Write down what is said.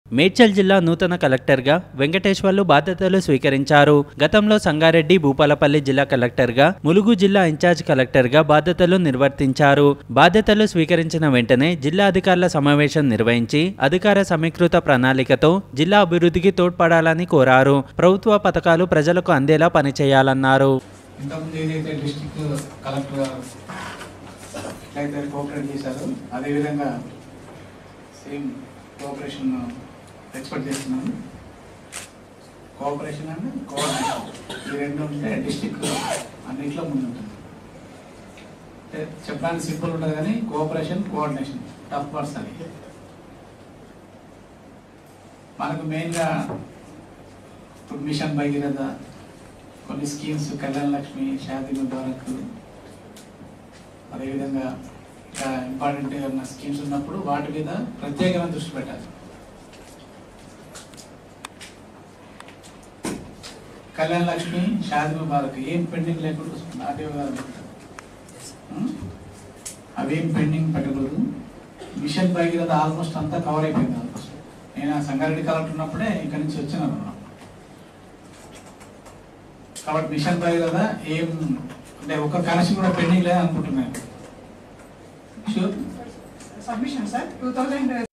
మేడ్చల్ జిల్లా నూతన కలెక్టర్గా వెంకటేశ్వర్లు బాధ్యతలు స్వీకరించారు గతంలో సంగారెడ్డి భూపాలపల్లి జిల్లా కలెక్టర్గా ములుగు జిల్లా ఇన్ఛార్జ్ కలెక్టర్గా బాధ్యతలు నిర్వర్తించారు బాధ్యతలు స్వీకరించిన వెంటనే జిల్లా అధికారుల సమావేశం నిర్వహించి అధికార సమీకృత ప్రణాళికతో జిల్లా అభివృద్ధికి తోడ్పడాలని కోరారు ప్రభుత్వ పథకాలు ప్రజలకు అందేలా పనిచేయాలన్నారు ఇంతకుముందు ఏదైతే డిస్ట్రిక్ట్ కలెక్టర్ గారు ఎట్లయితే కోఆపరేట్ చేశారో అదేవిధంగా సేమ్ కోఆపరేషన్ ఎక్స్పెక్ట్ చేస్తున్నాను కోఆపరేషన్ అండ్ కోఆర్డినేషన్ ఈ రెండు ఉంటే డిస్ట్రిక్ట్ అన్నింటిలో ముందు ఉంటుంది అంటే చెప్పడానికి సింపుల్ ఉంటుంది కానీ కోఆపరేషన్ కోఆర్డినేషన్ టఫ్ వర్డ్స్ అది మనకు మెయిన్గా ఇప్పుడు మిషన్ భగీరథ కొన్ని స్కీమ్స్ కళ్యాణ లక్ష్మి షాదీ ముబారక్ అదేవిధంగా ఇంకా ఇంపార్టెంట్ ఉన్న స్కీమ్స్ ఉన్నప్పుడు వాటి మీద ప్రత్యేకమైన దృష్టి పెట్టాలి కళ్యాణ లక్ష్మి షాదీ ముబారక్ ఏం పెండింగ్ లేకుండా చూసుకుంటా ఆర్టీఓ గారు చెప్తారు. ఉం? అవేం పెండింగ్ పెట్టకూడదు మిషన్ భగీరథ ఆల్మోస్ట్ అంతా కవర్ అయిపోయింది ఆల్మోస్ట్ నేను ఆ సంగారెడ్డి కలెక్టర్ ఉన్నప్పుడే ఇక్కడి నుంచి వచ్చినాను అన్నమాట. కాబట్టి మిషన్ పై కదా ఏం అంటే ఒక కనెక్షన్ కూడా పెండింగ్ లేదు అనుకుంటున్నాను షూర్ submission, sir, 2000